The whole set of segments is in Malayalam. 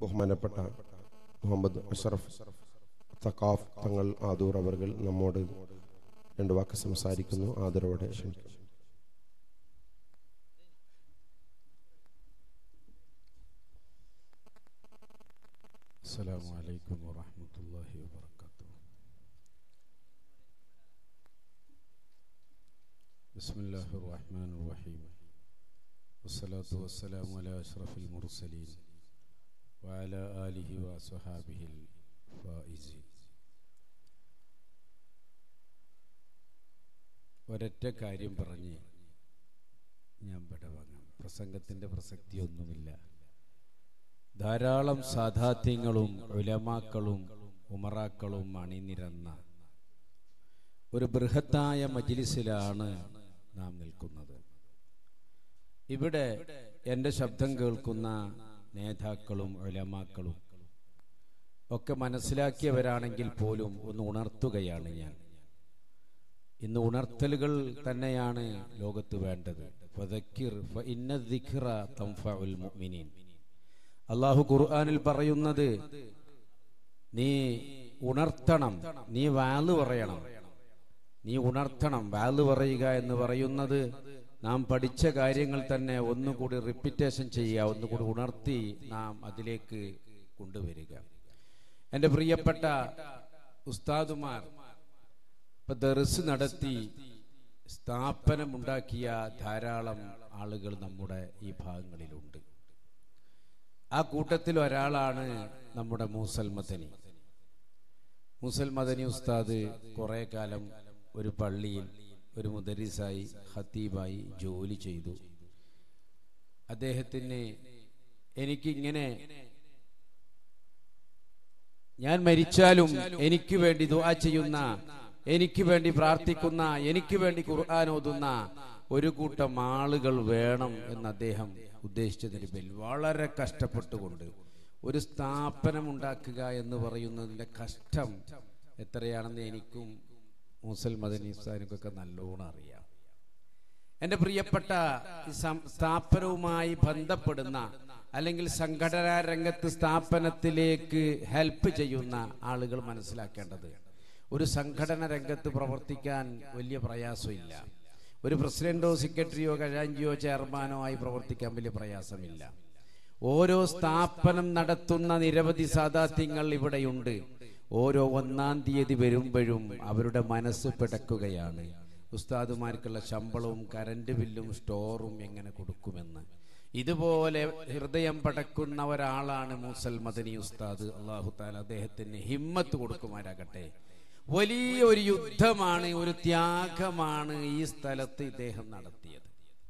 ബഹുമാനപ്പെട്ട മുഹമ്മദ് അഷറഫ് തക്കാഫ് തങ്ങൾ ആദൂർ അവർ നമ്മോട് രണ്ട് വാക്ക് സംസാരിക്കുന്നു ആദരവോടെ ക്ഷണിക്കുന്നു السلام عليكم ورحمة الله وبركاته بسم الله الرحمن الرحيم والصلاة والسلام على أشرف المرسلين وعلى آله وصحابه الفائزين ഒരൊറ്റ കാര്യം പറഞ്ഞ് ഞാൻ പടവാങ്ങാം പ്രസംഗത്തിൻ്റെ പ്രസക്തിയൊന്നുമില്ല ധാരാളം സാധാത്യങ്ങളും ഉലമാക്കളും ഉമറാക്കളും അണിനിരന്ന ഒരു ബൃഹത്തായ മജിലിസിലാണ് നാം നിൽക്കുന്നത് ഇവിടെ എൻ്റെ ശബ്ദം കേൾക്കുന്ന നേതാക്കളും ഉലമാക്കളും ഒക്കെ മനസ്സിലാക്കിയവരാണെങ്കിൽ പോലും ഒന്ന് ഉണർത്തുകയാണ് ഞാൻ ഇന്ന് ഉണർത്തലുകൾ തന്നെയാണ് ലോകത്ത് വേണ്ടത് ഫദക്കിർ ഫഇന്ന ദിക്റ തൻഫഉൽ മുഅ്മിനീൻ അള്ളാഹു ഖുർആനിൽ പറയുന്നത് നീ ഉണർത്തണം നീ വാല് പറയണം നീ ഉണർത്തണം വാല് പറയുക എന്ന് പറയുന്നത് നാം പഠിച്ച കാര്യങ്ങൾ തന്നെ ഒന്നുകൂടി റിപ്പീറ്റേഷൻ ചെയ്യുക ഒന്നുകൂടി ഉണർത്തി നാം അതിലേക്ക് കൊണ്ടുവരിക എൻ്റെ പ്രിയപ്പെട്ട ഉസ്താദുമാർ ഇപ്പൊ ദർസ് നടത്തി സ്ഥാപനമുണ്ടാക്കിയ ധാരാളം ആളുകൾ നമ്മുടെ ഈ ഭാഗങ്ങളിലുണ്ട് ആ കൂട്ടത്തിൽ ഒരാളാണ് നമ്മുടെ മൂസൽ മദനി മൂസൽ മദനി ഉസ്താദ് കുറെ കാലം ഒരു പള്ളിയിൽ ഒരു മുദരിസായി ഹത്തീബായി ജോലി ചെയ്തു അദ്ദേഹത്തിന് എനിക്കിങ്ങനെ ഞാൻ മരിച്ചാലും എനിക്ക് വേണ്ടി ദുആ ചെയ്യുന്ന എനിക്ക് വേണ്ടി പ്രാർത്ഥിക്കുന്ന എനിക്ക് വേണ്ടി ഖുർആൻ ഓതുന്ന ഒരു കൂട്ടം ആളുകൾ വേണം എന്ന് അദ്ദേഹം ഉദ്ദേശിച്ചതിന് പേരിൽ വളരെ കഷ്ടപ്പെട്ടുകൊണ്ട് ഒരു സ്ഥാപനം ഉണ്ടാക്കുക എന്ന് പറയുന്നതിന്റെ കഷ്ടം എത്രയാണെന്ന് എനിക്കും മുസൽ മദനി ഉസ്താദിനൊക്കെ നല്ലോണം അറിയാം എൻ്റെ പ്രിയപ്പെട്ട ഈ സം- സ്ഥാപനവുമായി ബന്ധപ്പെടുന്ന അല്ലെങ്കിൽ സംഘടനാ രംഗത്ത് സ്ഥാപനത്തിലേക്ക് ഹെൽപ്പ് ചെയ്യുന്ന ആളുകൾ മനസ്സിലാക്കേണ്ടത് ഒരു സംഘടന രംഗത്ത് പ്രവർത്തിക്കാൻ വലിയ പ്രയാസമില്ല ഒരു പ്രസിഡന്റോ സെക്രട്ടറിയോ ഖജാഞ്ചിയോ ചെയർമാനോ ആയി പ്രവർത്തിക്കാൻ വലിയ പ്രയാസമില്ല ഓരോ സ്ഥാപനം നടത്തുന്ന നിരവധി സാധാത്യങ്ങൾ ഇവിടെയുണ്ട് ഓരോ ഒന്നാം തീയതി വരുമ്പോഴും അവരുടെ മനസ്സ് പിടക്കുകയാണ് ഉസ്താദുമാർക്കുള്ള ശമ്പളവും കരണ്ട് ബില്ലും സ്റ്റോറും എങ്ങനെ കൊടുക്കുമെന്ന് ഇതുപോലെ ഹൃദയം പടക്കുന്ന ഒരാളാണ് മൂസൽ മദനി ഉസ്താദ് അള്ളാഹു താല അദ്ദേഹത്തിന് ഹിമ്മത്ത് കൊടുക്കുമാരാകട്ടെ വലിയ ഒരു യുദ്ധമാണ് ഒരു ത്യാഗമാണ് ഈ സ്ഥലത്ത് ഇദ്ദേഹം നടത്തിയത്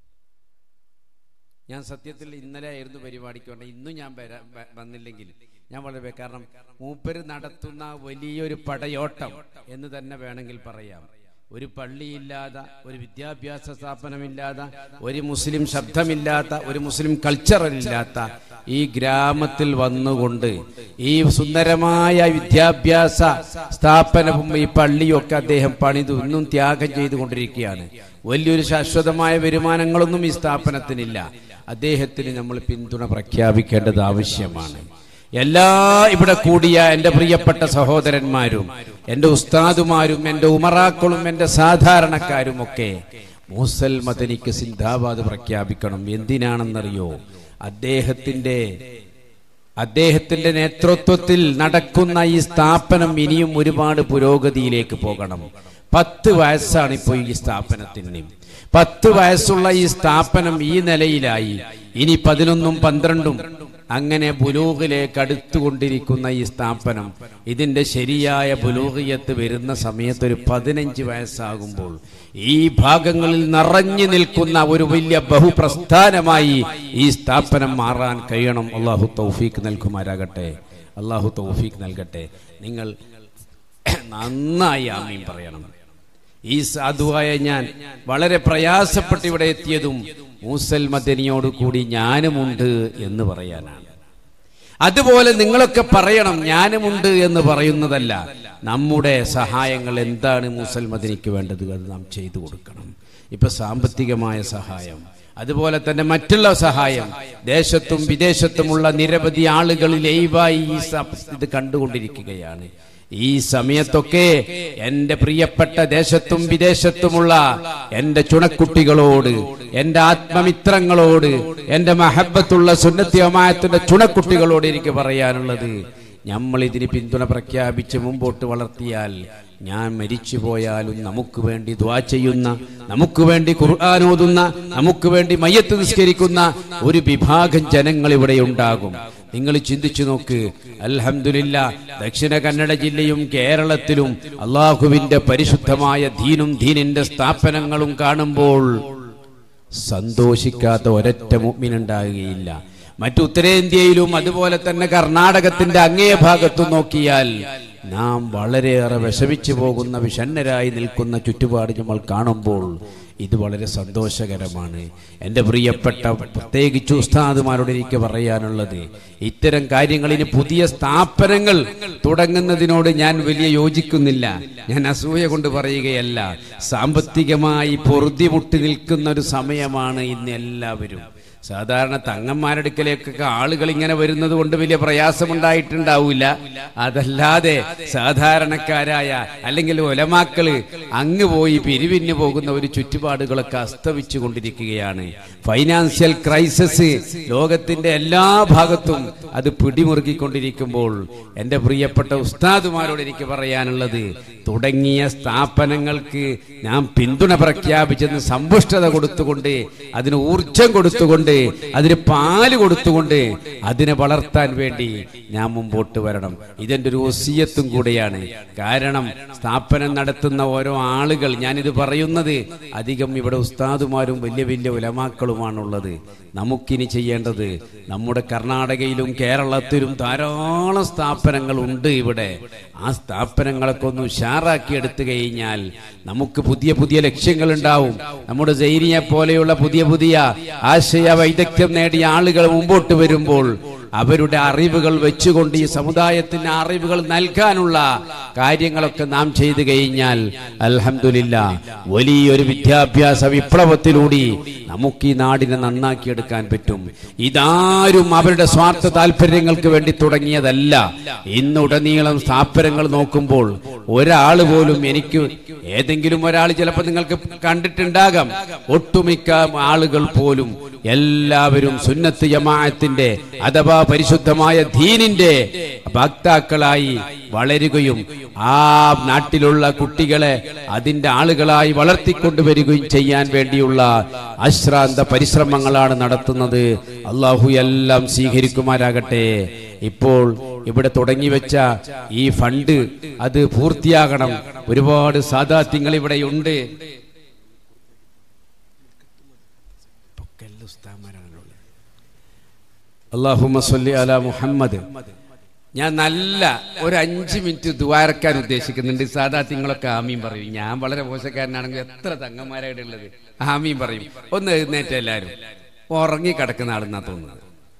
ഞാൻ സത്യത്തിൽ ഇന്നലെ ആയിരുന്നു പരിപാടിക്ക് വേണ്ട ഇന്നും ഞാൻ വരാ- വ- വന്നില്ലെങ്കിൽ ഞാൻ വളരെ വേ- കാരണം മൂപ്പര് നടത്തുന്ന വലിയൊരു പടയോട്ടം എന്ന് തന്നെ വേണമെങ്കിൽ പറയാം ഒരു പള്ളിയില്ലാത്ത ഒരു വിദ്യാഭ്യാസ സ്ഥാപനമില്ലാത്ത ഒരു മുസ്ലിം ശബ്ദമില്ലാത്ത ഒരു മുസ്ലിം കൾച്ചറില്ലാത്ത ഈ ഗ്രാമത്തിൽ വന്നുകൊണ്ട് ഈ സുന്ദരമായ വിദ്യാഭ്യാസ സ്ഥാപനവും ഈ പള്ളിയും ഒക്കെ അദ്ദേഹം പണിതു ഇന്നും ത്യാഗം ചെയ്തുകൊണ്ടിരിക്കുകയാണ് വലിയൊരു ശാശ്വതമായ വരുമാനങ്ങളൊന്നും ഈ സ്ഥാപനത്തിനില്ല അദ്ദേഹത്തിന് നമ്മൾ പിന്തുണ പ്രഖ്യാപിക്കേണ്ടത് ആവശ്യമാണ് എല്ലാ ഇവിടെ കൂടിയ എൻ്റെ പ്രിയപ്പെട്ട സഹോദരന്മാരും എൻ്റെ ഉസ്താദുമാരും എൻ്റെ ഉമറാക്കളും എൻ്റെ സാധാരണക്കാരും ഒക്കെ മൂസൽ മദനിക്ക് സിന്ധാബാദ് പ്രഖ്യാപിക്കണം എന്തിനാണെന്നറിയോ അദ്ദേഹത്തിന്റെ അദ്ദേഹത്തിന്റെ നേതൃത്വത്തിൽ നടക്കുന്ന ഈ സ്ഥാപനം ഇനിയും ഒരുപാട് പുരോഗതിയിലേക്ക് പോകണം പത്ത് വയസ്സാണ് ഇപ്പോൾ ഈ സ്ഥാപനത്തിന് പത്ത് വയസ്സുള്ള ഈ സ്ഥാപനം ഈ നിലയിലായി ഇനി പതിനൊന്നും പന്ത്രണ്ടും അങ്ങനെ ബുലൂഹിലേക്ക് അടുത്തുകൊണ്ടിരിക്കുന്ന ഈ സ്ഥാപനം ഇതിന്റെ ശരിയായ ബുലൂഹിയത്ത് വരുന്ന സമയത്ത് ഒരു പതിനഞ്ച് വയസ്സാകുമ്പോൾ ഈ ഭാഗങ്ങളിൽ നിറഞ്ഞു നിൽക്കുന്ന ഒരു വലിയ ബഹുപ്രസ്ഥാനമായി ഈ സ്ഥാപനം മാറാൻ കഴിയണം അള്ളാഹു തൗഫീക്ക് നൽകുമാരാകട്ടെ അള്ളാഹു തൗഫീക്ക് നൽകട്ടെ നിങ്ങൾ നന്നായി ആമീൻ പറയണം ഈ സാധുവായ ഞാൻ വളരെ പ്രയാസപ്പെട്ട് ഇവിടെ എത്തിയതും മൂസൽ മദനിയോട് കൂടി ഞാനുമുണ്ട് എന്ന് പറയാനാണ് അതുപോലെ നിങ്ങളൊക്കെ പറയണം ഞാനുമുണ്ട് എന്ന് പറയുന്നതല്ല നമ്മുടെ സഹായങ്ങൾ എന്താണ് മൂസൽ മദനിക്ക് വേണ്ടത് അത് നാം ചെയ്തു കൊടുക്കണം ഇപ്പൊ സാമ്പത്തികമായ സഹായം അതുപോലെ തന്നെ മറ്റുള്ള സഹായം ദേശത്തും വിദേശത്തുമുള്ള നിരവധി ആളുകൾ ലൈവായി ഈ സ- ഇത് കണ്ടുകൊണ്ടിരിക്കുകയാണ് ഈ സമയത്തൊക്കെ എന്റെ പ്രിയപ്പെട്ട ദേശത്തും വിദേശത്തുമുള്ള എന്റെ ചുണക്കുട്ടികളോട് എന്റെ ആത്മമിത്രങ്ങളോട് എന്റെ മഹബത്തുള്ള സുന്നത്യമായത്തിന്റെ ചുണക്കുട്ടികളോട് എനിക്ക് പറയാനുള്ളത് നമ്മൾ ഇതിന് പിന്തുണ പ്രഖ്യാപിച്ച് മുമ്പോട്ട് വളർത്തിയാൽ ഞാൻ മരിച്ചു പോയാലും നമുക്ക് വേണ്ടി ദ്വാ ചെയ്യുന്ന നമുക്ക് വേണ്ടി ഖുർആൻ ഓതുന്ന നമുക്ക് വേണ്ടി മയ്യത്ത് നിസ്കരിക്കുന്ന ഒരു വിഭാഗം ജനങ്ങൾ ഇവിടെ ഉണ്ടാകും നിങ്ങൾ ചിന്തിച്ചു നോക്ക് അൽഹംദുലില്ല ദക്ഷിണ കന്നഡ ജില്ലയും കേരളത്തിലും അള്ളാഹുവിന്റെ പരിശുദ്ധമായ ദീനും ദീനിന്റെ സ്ഥാപനങ്ങളും കാണുമ്പോൾ സന്തോഷിക്കാത്ത ഒരൊറ്റ മുമ്മിനുണ്ടാകുകയില്ല മറ്റു ഉത്തരേന്ത്യയിലും അതുപോലെ തന്നെ കർണാടകത്തിന്റെ അങ്ങേ ഭാഗത്തും നോക്കിയാൽ നാം വളരെയേറെ വിഷമിച്ചു പോകുന്ന വിഷണ്ണരായി നിൽക്കുന്ന ചുറ്റുപാട് നമ്മൾ കാണുമ്പോൾ ഇത് വളരെ സന്തോഷകരമാണ് എൻ്റെ പ്രിയപ്പെട്ട പ്രത്യേകിച്ച് ഉസ്താദുമാരോട് എനിക്ക് പറയാനുള്ളത് ഇത്തരം കാര്യങ്ങളിന് പുതിയ സ്ഥാപനങ്ങൾ തുടങ്ങുന്നതിനോട് ഞാൻ വലിയ യോജിക്കുന്നില്ല ഞാൻ അസൂയ കൊണ്ട് പറയുകയല്ല സാമ്പത്തികമായി പൊറുതിമുട്ടി നിൽക്കുന്ന ഒരു സമയമാണ് ഇന്ന് എല്ലാവരും സാധാരണ തങ്ങന്മാരടുക്കലേക്കൊക്കെ ആളുകൾ ഇങ്ങനെ വരുന്നത് കൊണ്ട് വലിയ പ്രയാസമുണ്ടായിട്ടുണ്ടാവില്ല അതല്ലാതെ സാധാരണക്കാരായ അല്ലെങ്കിൽ ഒലമാക്കള് അങ്ങ് പോയി പിരിവിന് പോകുന്ന ഒരു ചുറ്റുപാടുകളൊക്കെ അസ്തമിച്ചു കൊണ്ടിരിക്കുകയാണ് ഫൈനാൻഷ്യൽ ക്രൈസിസ് ലോകത്തിന്റെ എല്ലാ ഭാഗത്തും അത് പിടിമുറുക്കിക്കൊണ്ടിരിക്കുമ്പോൾ എൻ്റെ പ്രിയപ്പെട്ട ഉസ്താദുമാരോട് എനിക്ക് പറയാനുള്ളത് തുടങ്ങിയ സ്ഥാപനങ്ങൾക്ക് നാം പിന്തുണ പ്രഖ്യാപിച്ചെന്ന് സമ്പുഷ്ടത കൊടുത്തുകൊണ്ട് അതിന് ഊർജം കൊടുത്തുകൊണ്ട് അതിന് പാല് കൊടുത്തുകൊണ്ട് അതിനെ വളർത്താൻ വേണ്ടി ഞാൻ മുമ്പോട്ട് വരണം ഇതെന്റെ ഒരു ഒസിയത്തും കൂടെയാണ് കാരണം സ്ഥാപനം നടത്തുന്ന ഓരോ ആളുകൾ ഞാനിത് പറയുന്നത് അധികം ഇവിടെ ഉസ്താദുമാരും വലിയ വലിയ ഉലമാക്കളുമാണുള്ളത് നമുക്കിനി ചെയ്യേണ്ടത് നമ്മുടെ കർണാടകയിലും കേരളത്തിലും ധാരാളം സ്ഥാപനങ്ങൾ ഉണ്ട് ഇവിടെ ആ സ്ഥാപനങ്ങളൊക്കെ ഒന്ന് ഉഷാറാക്കി എടുത്തു കഴിഞ്ഞാൽ നമുക്ക് പുതിയ പുതിയ ലക്ഷ്യങ്ങൾ ഉണ്ടാവും നമ്മുടെ ജൈനിയെ പോലെയുള്ള പുതിയ പുതിയ ആശയ വൈദഗ്ധ്യം നേടിയ ആളുകൾ മുമ്പോട്ട് വരുമ്പോൾ അവരുടെ അറിവുകൾ വെച്ചുകൊണ്ട് ഈ സമുദായത്തിന് അറിവുകൾ നൽകാനുള്ള കാര്യങ്ങളൊക്കെ നാം ചെയ്തു കഴിഞ്ഞാൽ അൽഹംദുലില്ല വലിയൊരു വിദ്യാഭ്യാസ വിപ്ലവത്തിലൂടെ നമുക്ക് ഈ നാടിനെ നന്നാക്കിയെടുക്കാൻ പറ്റും ഇതാരും അവരുടെ സ്വാർത്ഥ താല്പര്യങ്ങൾക്ക് വേണ്ടി തുടങ്ങിയതല്ല ഇന്നുടനീളം സ്ഥാപനങ്ങൾ നോക്കുമ്പോൾ ഒരാൾ പോലും എനിക്ക് ഏതെങ്കിലും ഒരാൾ ചിലപ്പോൾ നിങ്ങൾക്ക് കണ്ടിട്ടുണ്ടാകാം ഒട്ടുമിക്ക ആളുകൾ പോലും എല്ലാവരും സുന്നത്ത് ജമാഅത്തിന്റെ അഥവാ പരിശുദ്ധമായ ദീനിന്റെ ഭക്താക്കളായി വളരുകയും ആ നാട്ടിലുള്ള കുട്ടികളെ അതിന്റെ ആളുകളായി വളർത്തിക്കൊണ്ടുവരികയും ചെയ്യാൻ വേണ്ടിയുള്ള അശ്രാന്ത പരിശ്രമങ്ങളാണ് നടത്തുന്നത് അള്ളാഹു എല്ലാം സ്വീകരിക്കുമാരാകട്ടെ ഇപ്പോൾ ഇവിടെ തുടങ്ങി വെച്ച ഈ ഫണ്ട് അത് പൂർത്തിയാകണം ഒരുപാട് സാധാത്യങ്ങൾ ഇവിടെയുണ്ട് അള്ളാഹുമ്മ സല്ലി അല മുഹമ്മദ് ഞാൻ നല്ല ഒരു അഞ്ച് മിനിറ്റ് ദ്വാരക്കാൻ ഉദ്ദേശിക്കുന്നുണ്ട് സാധാ തിങ്ങളൊക്കെ ആമീൻ പറയും ഞാൻ വളരെ മോശക്കാരനാണെങ്കിൽ എത്ര തങ്ങന്മാരായിട്ട് ഉള്ളത് ആമീൻ പറയും ഒന്ന് എഴുന്നേറ്റ എല്ലാരും ഉറങ്ങി കിടക്കുന്ന ആളെന്നാ തോന്നുന്നത്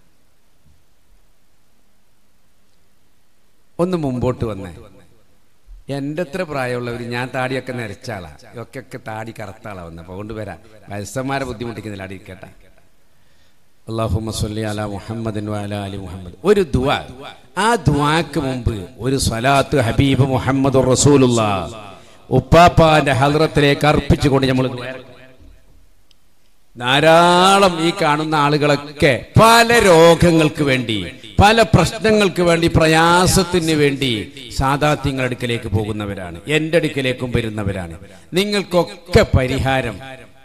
ഒന്ന് മുമ്പോട്ട് വന്നേ എന്റെ അത്ര പ്രായമുള്ളവർ ഞാൻ താടിയൊക്കെ നരച്ച ആളാ ഒക്കെ ഒക്കെ താടി കറുത്ത ആളാ വന്നത് അപ്പൊ കൊണ്ടുവരാം വയസ്സന്മാരെ ബുദ്ധിമുട്ടിക്കുന്നില്ല അടി ഇരിക്കട്ടെ അള്ളാഹുമ്മ സ്വല്ലി അല മുഹമ്മദിൻ വഅല അലി മുഹമ്മദ് ഒരു ദുആ ആ ദുആക്ക് മുമ്പ് ഒരു സ്വലാത്ത് ഹബീബ് മുഹമ്മദ് റസൂലുള്ള ഉപ്പാപ്പാന്റെ ഹദ്റത്തിലേക്ക് അർപ്പിച്ചുകൊണ്ട് നമ്മൾ ധാരാളം ഈ കാണുന്ന ആളുകളൊക്കെ പല രോഗങ്ങൾക്ക് വേണ്ടി പല പ്രശ്നങ്ങൾക്ക് വേണ്ടി പ്രയാസത്തിന് വേണ്ടി സാധാത്യങ്ങളുടെ അടുക്കലേക്ക് പോകുന്നവരാണ് എന്റെ അടുക്കലേക്കും വരുന്നവരാണ് നിങ്ങൾക്കൊക്കെ പരിഹാരം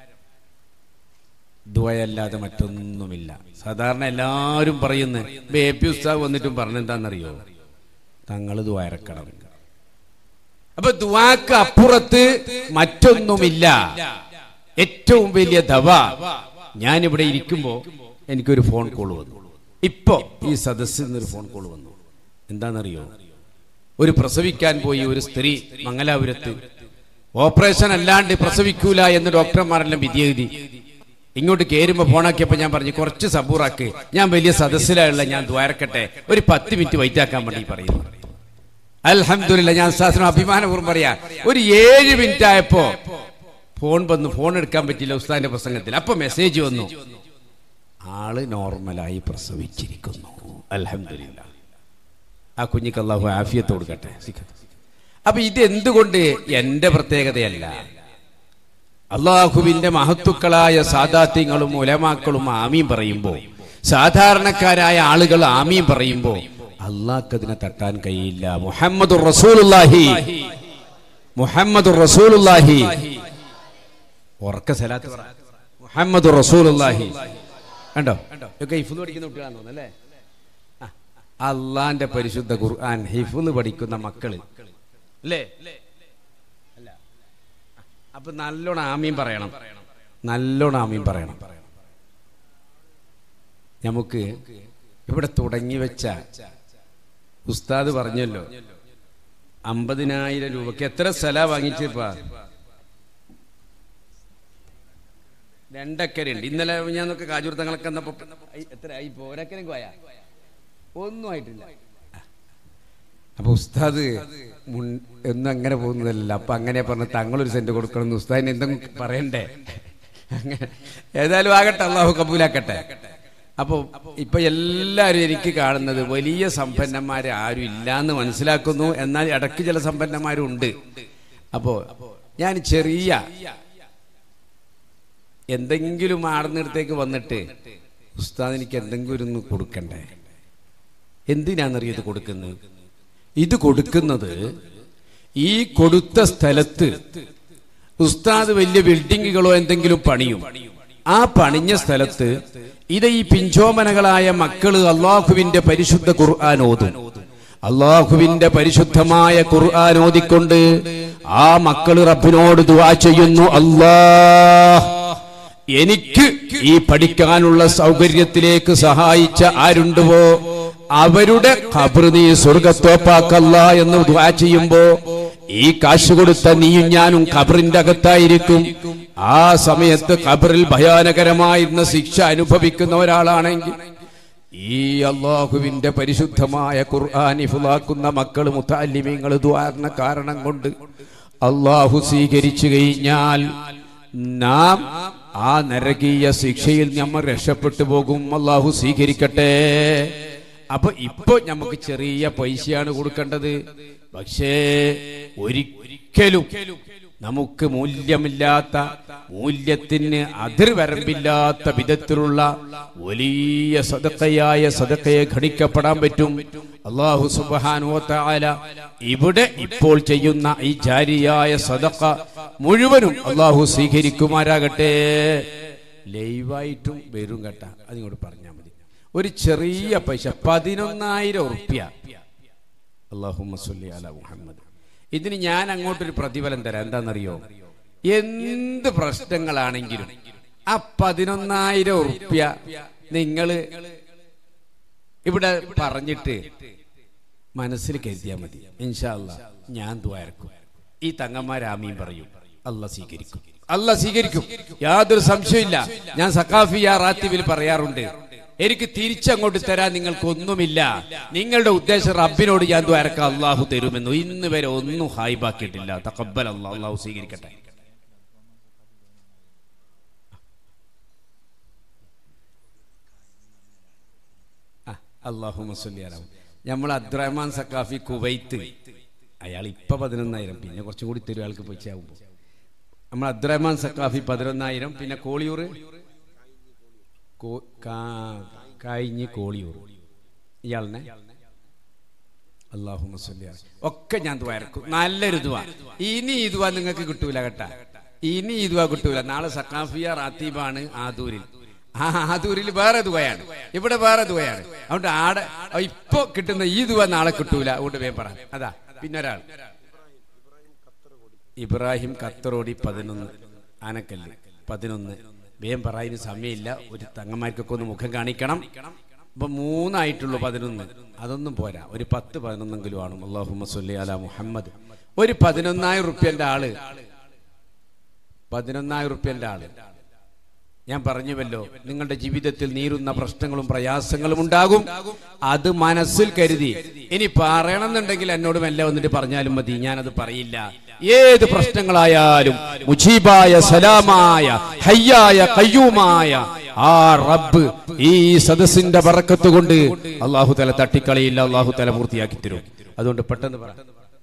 ദ്വയല്ലാതെ മറ്റൊന്നുമില്ല സാധാരണ എല്ലാവരും പറയുന്നു ബേപ്പി ഉസ്താവ് വന്നിട്ടും പറഞ്ഞെന്താണെന്നറിയോ തങ്ങൾ ദ്വാരക്കണം അപ്പൊ ദ്വാക്ക് അപ്പുറത്ത് മറ്റൊന്നുമില്ല ഏറ്റവും വലിയ ദവ ഞാനിവിടെ ഇരിക്കുമ്പോ എനിക്കൊരു ഫോൺ കോൾ വന്നു ഇപ്പോ ഈ സദസ്സിൽ നിന്നൊരു ഫോൺ കോൾ വന്നു എന്താണെന്നറിയോ ഒരു പ്രസവിക്കാൻ പോയി ഒരു സ്ത്രീ മംഗലാപുരത്ത് ഓപ്പറേഷൻ അല്ലാണ്ട് പ്രസവിക്കൂല എന്ന് ഡോക്ടർമാരെല്ലാം വിധി എഴുതി ഇങ്ങോട്ട് കയറുമ്പോ ഫോണാക്കിയപ്പോ ഞാൻ പറഞ്ഞു കുറച്ച് സബൂറാക്ക് ഞാൻ വലിയ സദസ്സിലുള്ള ഞാൻ ദ്വാരക്കട്ടെ ഒരു പത്ത് മിനിറ്റ് വൈറ്റാക്കാൻ വേണ്ടി പറയുന്നു അൽഹംദുലില്ല ഞാൻ ശാസ്ത്രം അഭിമാനപൂർവ്വം പറയാ ഒരു ഏഴ് മിനിറ്റ് ആയപ്പോ ഫോൺ വന്നു ഫോൺ എടുക്കാൻ പറ്റില്ല ഉസ്താദിന്റെ പ്രസംഗത്തിൽ അപ്പൊ മെസ്സേജ് വന്നു ആള് നോർമലായി പ്രസവിച്ചിരിക്കുന്നു അൽഹംദുലില്ലാ ആ കുഞ്ഞിക്ക് അള്ളാഹു ആഫിയത്ത് കൊടുക്കട്ടെ അപ്പൊ ഇത് എന്തുകൊണ്ട് എന്റെ പ്രത്യേകതയല്ല അള്ളാഹുവിന്റെ മഹത്തുക്കളായ സാദാത്യങ്ങളും ഉലമാക്കളും ആമീൻ പറയുമ്പോ സാധാരണക്കാരായ ആളുകൾ ആമീൻ പറയുമ്പോ അള്ളാഹ്ക്ക് അതിനെ തട്ടാൻ കഴിയില്ല മുഹമ്മദ് റസൂലുള്ളാഹി മുഹമ്മദ് റസൂലുള്ളാഹി ഉറക്ക സലാത്ത് പറ മുഹമ്മദ് റസൂലുള്ളാഹി കണ്ടോ ഒക്കെ ഇഫുദ് പഠിക്കുന്ന കുട്ടികളാന്ന് തോന്നുന്നു അല്ലേ ആ, അള്ളാന്റെ പരിശുദ്ധ ഖുർആൻ ഹിഫുന്ന് പഠിക്കുന്ന മക്കള് അല്ലേ അല്ല അപ്പൊ നല്ലോണം ആമീൻ പറയണം നല്ലോണം ആമീൻ പറയണം നമുക്ക് ഇവിടെ തുടങ്ങി വെച്ച ഉസ്താദ് പറഞ്ഞല്ലോ അമ്പതിനായിരം രൂപക്ക് എത്ര സ്ഥല വാങ്ങിച്ചപ്പാ രണ്ടക്കര ഉണ്ട് ഇന്നലെ ഞാൻ നോക്കി കാജൂർ തങ്ങളൊക്കെ വന്നപ്പോ ഐ- എത്ര ആയി ഇപ്പോ ഒരക്കരം പോയാ ഒന്നും ആയിട്ടില്ല അപ്പൊ ഉസ്താദ് മുൻ- എന്നും അങ്ങനെ പോകുന്നതല്ല അപ്പൊ അങ്ങനെ പറഞ്ഞ തങ്ങളൊരു സെന്റ് കൊടുക്കണം എന്ന് ഉസ്താദിന് എന്തെങ്കിലും പറയണ്ടേ അങ്ങനെ ഏതായാലും ആകട്ടെ അള്ളാഹു കബൂലാക്കട്ടെ അപ്പൊ ഇപ്പൊ എല്ലാവരും എനിക്ക് കാണുന്നത് വലിയ സമ്പന്നന്മാരെ ആരും ഇല്ലാന്ന് മനസ്സിലാക്കുന്നു എന്നാൽ ഇടയ്ക്ക് ചില സമ്പന്നന്മാരും ഉണ്ട് അപ്പോ ഞാൻ ചെറിയ എന്തെങ്കിലും ആടുന്നിടത്തേക്ക് വന്നിട്ട് ഉസ്താദ് എനിക്ക് എന്തെങ്കിലും ഒന്ന് കൊടുക്കണ്ടേ എന്തിനാണെന്നറിയോ ഇത് കൊടുക്കുന്നത് ഇത് കൊടുക്കുന്നത് ഈ കൊടുത്ത സ്ഥലത്ത് ഉസ്താദ് വലിയ ബിൽഡിങ്ങുകളോ എന്തെങ്കിലും പണിയും ആ പണിഞ്ഞ സ്ഥലത്ത് ഇത് ഈ പിഞ്ചോമനകളായ മക്കള് അള്ളാഹുവിന്റെ പരിശുദ്ധ ഖുർആൻ ഓതും അള്ളാഹുവിന്റെ പരിശുദ്ധമായ ഖുർആൻ ഓതിക്കൊണ്ട് ആ മക്കള് റബ്ബിനോട് ദുആ ചെയ്യുന്നു അല്ലാഹ് എനിക്ക് ഈ പഠിക്കാനുള്ള സൗകര്യത്തിലേക്ക് സഹായിച്ച ആരുണ്ടുവോ അവരുടെ ഖബർ നീ സ്വർഗത്തോപ്പാക്കല്ല എന്ന് ദുആ ചെയ്യുമ്പോ ഈ കാശ് കൊടുത്ത നീയും ഞാനും ഖബറിന്റെ അകത്തായിരിക്കും ആ സമയത്ത് ഖബറിൽ ഭയാനകരമായിരുന്ന ശിക്ഷ അനുഭവിക്കുന്ന ഒരാളാണെങ്കിൽ ഈ അള്ളാഹുവിന്റെ പരിശുദ്ധമായ ഖുർആൻ ഇഫുലാക്കുന്ന മക്കൾ മുത്താലിമീങ്ങൾ ദ്വാരണ കാരണം കൊണ്ട് അള്ളാഹു സ്വീകരിച്ചു കഴിഞ്ഞാൽ നാം ആ നരകീയ ശിക്ഷയിൽ നമ്മൾ രക്ഷപ്പെട്ടു പോകും അള്ളാഹു സ്വീകരിക്കട്ടെ അപ്പൊ ഇപ്പൊ നമുക്ക് ചെറിയ പൈസയാണ് കൊടുക്കേണ്ടത് പക്ഷേ ഒരിക്കലും നമുക്ക് മൂല്യമില്ലാത്ത മൂല്യത്തിന് അതിർവരമ്പില്ലാത്ത വിധത്തിലുള്ള വലിയ സദക്കയായ സദക്കയെ ഘടിക്കപ്പെടാൻ പറ്റും അള്ളാഹു സുബാനുവല ഇവിടെ ഇപ്പോൾ ചെയ്യുന്ന ഈ ജാരിയായ സദക്ക മുഴുവനും അള്ളാഹു സ്വീകരിക്കുമാരാകട്ടെ ലൈവായിട്ടും വരും കേട്ട അതിങ്ങോട്ട് പറഞ്ഞാൽ മതി ഒരു ചെറിയ പൈസ പതിനൊന്നായിരം ഉറുപ്യ അള്ളാഹുമ്മ സല്ലി അല മുഹമ്മദ് ഇതിന് ഞാൻ അങ്ങോട്ടൊരു പ്രതിഫലം തരാം എന്താണെന്നറിയോ എന്ത് പ്രശ്നങ്ങളാണെങ്കിലും ആ പതിനൊന്നായിരം ഉറുപ്യ നിങ്ങള് ഇവിടെ പറഞ്ഞിട്ട് മനസ്സിൽ കരുതിയാൽ മതി ഇൻഷാ അല്ലാ ഞാൻ ദ്വാരക്കും ഈ തങ്ങന്മാരാമീൻ പറയും അല്ല സ്വീകരിക്കും അല്ല സ്വീകരിക്കും യാതൊരു സംശയമില്ല ഞാൻ സക്കാഫിയ റാത്തിബിൽ പറയാറുണ്ട് എനിക്ക് തിരിച്ചങ്ങോട്ട് തരാൻ നിങ്ങൾക്ക് ഒന്നുമില്ല നിങ്ങളുടെ ഉദ്ദേശം റബ്ബിനോട് ഞാൻ ദ്വാരക്ക അള്ളാഹു തരുമെന്നു ഇന്ന് വരെ ഒന്നും ഹായിബാക്കിയിട്ടില്ല തക്കബൽ അള്ളാഹ് അള്ളാഹു സ്വീകരിക്കട്ടെ അള്ളാഹു മസ്ലിയാലാവും നമ്മൾ അബ്ദുറഹ്മാൻ സക്കാഫി കുവൈത്ത് അയാൾ ഇപ്പൊ പതിനൊന്നായിരം പിന്നെ കുറച്ചും കൂടി തരും ആൾക്ക് പൈസയാകുമ്പോ നമ്മൾ അബ്ദുറഹ്മാൻ സക്കാഫി പതിനൊന്നായിരം പിന്നെ കോളിയൂർ കോ- കാ- കായിഞ്ഞ് കോളിയൂർ ഇയാളിനെ അള്ളാഹു ഒക്കെ ഞാൻ ദ്വാരക്കും നല്ലൊരു ദുവ ഇനി ഈ ദുവ നിങ്ങൾക്ക് കിട്ടൂല കേട്ടാ ഇനി ഈ ദുവ കിട്ടൂല നാളെ സക്കാഫിയ റാത്തീബാണ് ആദൂരിൽ ആ ആദൂരിൽ വേറെ ദുവയാണ് ഇവിടെ വേറെ ദുവയാണ് അതുകൊണ്ട് ആടെ ഇപ്പൊ കിട്ടുന്ന ഈ ദുവ നാളെ കിട്ടൂല അതുകൊണ്ട് വേഗം പറ അതാ പിന്നെ ഒരാൾ ഇബ്രാഹിം കത്തറോടി പതിനൊന്ന് ആനക്കല്ല് പതിനൊന്ന് വേഗം പറയാൻ സമയമില്ല ഒരു തങ്ങന്മാർക്കൊക്കെ ഒന്ന് മുഖം കാണിക്കണം അപ്പൊ മൂന്നായിട്ടുള്ളൂ പതിനൊന്ന് അതൊന്നും പോരാ ഒരു പത്ത് പതിനൊന്നെങ്കിലും ആണ് അള്ളാഹു മസ്ലി അല മുഹമ്മദ് ഒരു പതിനൊന്നായിരം റുപ്യന്റെ ആള് പതിനൊന്നായിരം റുപ്യന്റെ ആള് ഞാൻ പറഞ്ഞുവല്ലോ നിങ്ങളുടെ ജീവിതത്തിൽ നീറുന്ന പ്രശ്നങ്ങളും പ്രയാസങ്ങളും ഉണ്ടാകും അത് മനസ്സിൽ കരുതി ഇനി പറയണമെന്നുണ്ടെങ്കിൽ എന്നോട് മെല്ലെ വന്നിട്ട് പറഞ്ഞാലും മതി ഞാനത് പറയില്ല ഏത് പ്രശ്നങ്ങളായാലും മുജീബായ സലാമായ ഹയ്യായ കയ്യൂമായ ആ റബ്ബ് ഈ സദസ്സിന്റെ ബറക്കത്ത് കൊണ്ട് അള്ളാഹു തല തട്ടിക്കളയില്ല അള്ളാഹു തല പൂർത്തിയാക്കി തരും അതുകൊണ്ട് പെട്ടെന്ന് പറ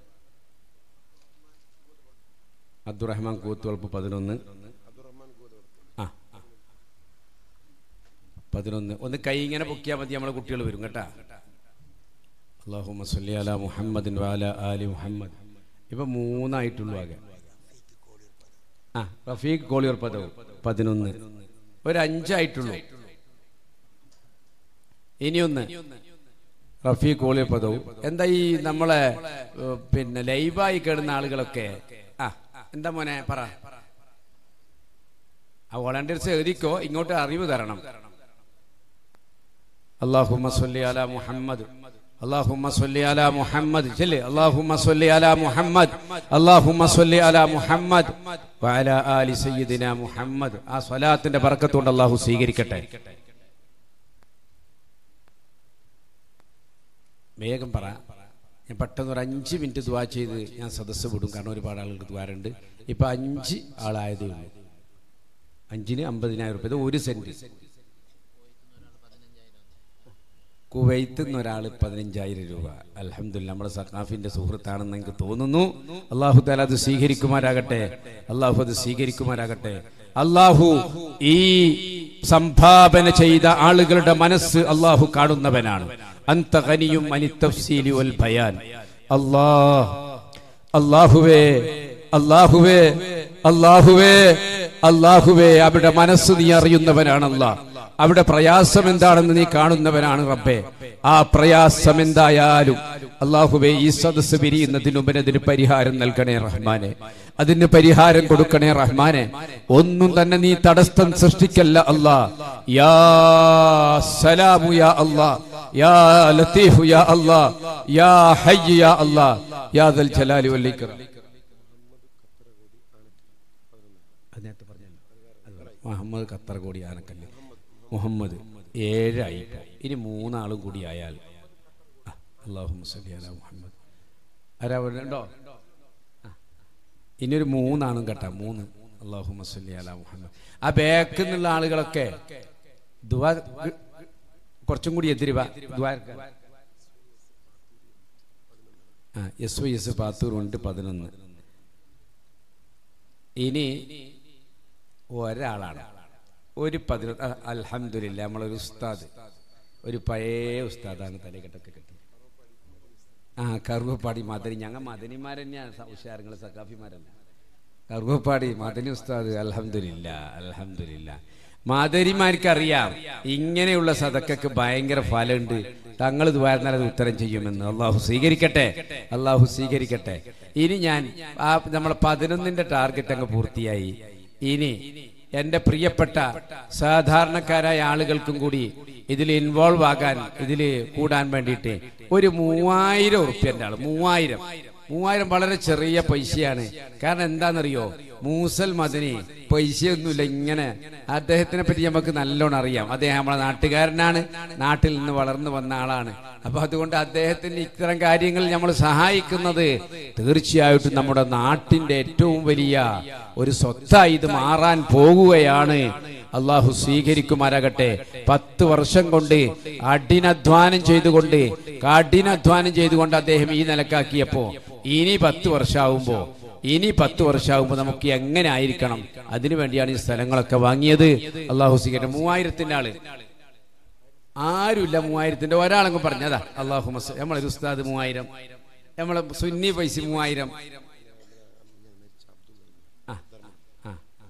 അബ്ദുറഹ്മാൻ കൂത്തുവളപ്പ് പതിനൊന്ന് ആ പതിനൊന്ന് ഒന്ന് കൈ ഇങ്ങനെ പൊക്കിയാൽ മതി നമ്മളെ കുട്ടികൾ വരും കേട്ടാ അള്ളാഹുമ്മ സല്ലി അല മുഹമ്മദിൻ വാല ആലി മുഹമ്മദ് ഇപ്പൊ മൂന്നായിട്ടുള്ളൂ ആകെ ആ റഫീഖ് കോളിയർ പദവും പതിനൊന്ന് ഒരു അഞ്ചായിട്ടുള്ളൂ ഇനിയൊന്ന് റഫീഖ് കോളിയർ പദവും എന്താ ഈ നമ്മളെ ഏഹ്, പിന്നെ ലൈവായി കേടുന്ന ആളുകളൊക്കെ ആ എന്താ മോനെ പറ ആ വോളണ്ടിയേഴ്സ് എഴുതിക്കോ ഇങ്ങോട്ട് അറിവ് തരണം അള്ളാഹുമ്മ സല്ലി അല മുഹമ്മദ് അള്ളാഹുമ്മ സല്ലി അല മുഹമ്മദ് ചെല്ല് അള്ളാഹുമ്മ സല്ലി അല മുഹമ്മദ് അള്ളാഹുമ്മ സല്ലി അല മുഹമ്മദ് വഅല ആലി സയ്യിദിന മുഹമ്മദ് ആ സ്വലാത്തിന്റെ ബർക്കത്തുകൊണ്ട് അള്ളാഹു സ്വീകരിക്കട്ടെ വേഗം പറ ഞാൻ പെട്ടെന്ന് ഒരു അഞ്ച് മിനിറ്റ് ദ്വാ ചെയ്ത് ഞാൻ സദസ്സ് വിടും കാരണം ഒരുപാട് ആളുകൾക്ക് ദ്വാരുണ്ട് ഇപ്പൊ അഞ്ച് ആളായതേ ഉള്ളൂ അഞ്ചിന് അമ്പതിനായിരം റുപ്യ ഇത് ഒരു സെന്റ് കുവൈത്ത് നിന്ന് ഒരാൾ പതിനഞ്ചായിരം രൂപ അലഹമില്ല നമ്മുടെ സഖാഫിന്റെ സുഹൃത്താണെന്ന് എനിക്ക് തോന്നുന്നു അള്ളാഹു താല അത് സ്വീകരിക്കുമാരാകട്ടെ അള്ളാഹു അത് സ്വീകരിക്കുമാരാകട്ടെ അള്ളാഹു ഈ സംഭാവന ചെയ്ത ആളുകളുടെ മനസ്സ് അള്ളാഹു കാണുന്നവനാണ് അന്ത ഖനിയും അനിത്തഫ്സീലി വൽ ബയാൻ അല്ലാഹ് അള്ളാഹുവേ അള്ളാഹുവേ അള്ളാഹുവേ അള്ളാഹുവേ അവിടെ മനസ്സ് നീ അറിയുന്നവനാണല്ല അവിടെ പ്രയാസം എന്താണെന്ന് നീ കാണുന്നവനാണ് റബ്ബേ ആ പ്രയാസം എന്തായാലും അള്ളാഹുവേ ഈ സദസ് പിരിയുന്നതിന് മുമ്പ് അതിന് പരിഹാരം നൽകണേ റഹ്മാനെ അതിന് പരിഹാരം കൊടുക്കണേ റഹ്മാനെ ഒന്നും തന്നെ നീ തടസ്സം സൃഷ്ടിക്കല്ല അല്ലാ യാ സലാമു യാ അല്ലാ യാ ലത്തീഫു യാ അല്ലാ യാ ഹയ്യ് യാ അല്ലാ യാ ദൽ ജലാലി വൽ ഇക്റാം അത് നേരത്തെ പറഞ്ഞല്ലോ. അത് പറ. മുഹമ്മദ് ഖത്തർകോടി ആനക്കല്ല് മുഹമ്മദ് ഏഴായി ഇപ്പൊ. ഇനി മൂന്നാളും കൂടി ആയാൽ അള്ളാഹു സല്ലി അല മുഹമ്മദ് ആരാ ഉണ്ടോ ഇനി ഒരു മൂന്നാണും കേട്ടാ മൂന്ന് അള്ളാഹു സല്ലി അല മുഹമ്മദ് ആ ബാക്കിൽ നിന്നുള്ള ആളുകളൊക്കെ ദുവാ കുറച്ചും കൂടി എതിരി വാ ദുവാ ആ എസ് വൈ എസ് പാത്തൂർ ഉണ്ട് പതിനൊന്ന് ഇനി ഒരാളാണ് ഒരു പതിനൊന്ന് അലഹമില്ല നമ്മളൊരു ഉസ്താദ് ഒരു പഴയ ഉസ്താദാണ് തലക്കെട്ടൊക്കെ കെട്ടി ആ കറുവപ്പാടി മദനി ഞങ്ങൾ മദനിമാർ തന്നെയാണ് ഉഷാരങ്ങൾ സക്കാഫിമാരല്ല കറുവപ്പാടി മദനി ഉസ്താദ് അലഹമില്ല അലഹമില്ല മാതരിമാർക്ക് അറിയാം ഇങ്ങനെയുള്ള സതക്കക്ക് ഭയങ്കര ഫലമുണ്ട് തങ്ങൾ ദ്വാരന്നാൽ അത് ഉത്തരം ചെയ്യുമെന്ന് അള്ളാഹു സ്വീകരിക്കട്ടെ അള്ളാഹു സ്വീകരിക്കട്ടെ ഇനി ഞാൻ ആ നമ്മളെ പതിനൊന്നിന്റെ ടാർഗറ്റ് അങ്ങ് പൂർത്തിയായി ഇനി എന്റെ പ്രിയപ്പെട്ട സാധാരണക്കാരായ ആളുകൾക്കും കൂടി ഇതിൽ ഇൻവോൾവ് ആകാൻ ഇതിൽ കൂടാൻ വേണ്ടിയിട്ട് ഒരു മൂവായിരം ഉറുപ്പ്യന്റെ ആള് മൂവായിരം മൂവായിരം വളരെ ചെറിയ പൈസയാണ് കാരണം എന്താണെന്നറിയോ മൂസൽ മദനി പൈസയൊന്നുമില്ല ഇങ്ങനെ അദ്ദേഹത്തിനെ പറ്റി നമുക്ക് നല്ലോണം അറിയാം അദ്ദേഹം നമ്മളെ നാട്ടുകാരനാണ് നാട്ടിൽ നിന്ന് വളർന്നു വന്ന ആളാണ് അപ്പൊ അതുകൊണ്ട് അദ്ദേഹത്തിന് ഇത്തരം കാര്യങ്ങൾ നമ്മൾ സഹായിക്കുന്നത് തീർച്ചയായിട്ടും നമ്മുടെ നാട്ടിന്റെ ഏറ്റവും വലിയ ഒരു സ്വത്തായി ഇത് മാറാൻ പോകുകയാണ് അള്ളാഹു സ്വീകരിക്കുമാരാകട്ടെ പത്ത് വർഷം കൊണ്ട് കഠിനാധ്വാനം ചെയ്തുകൊണ്ട് കഠിനാധ്വാനം ചെയ്തുകൊണ്ട് അദ്ദേഹം ഈ നിലക്കാക്കിയപ്പോ ഇനി പത്ത് വർഷമാകുമ്പോ ഇനി പത്ത് വർഷമാകുമ്പോൾ നമുക്ക് എങ്ങനെ ആയിരിക്കണം അതിനു വേണ്ടിയാണ് ഈ സ്ഥലങ്ങളൊക്കെ വാങ്ങിയത് അള്ളാഹു സ്വീകരിക്കട്ടെ മൂവായിരത്തിന്റെ ആള് ആരുമില്ല മൂവായിരത്തിന്റെ ഒരാളങ്ങ് പറഞ്ഞതാ അള്ളാഹു മസ് നമ്മളെ ഉസ്താദ് മൂവായിരം നമ്മളെ സുന്നി പൈസ മൂവായിരം ആ, ആ,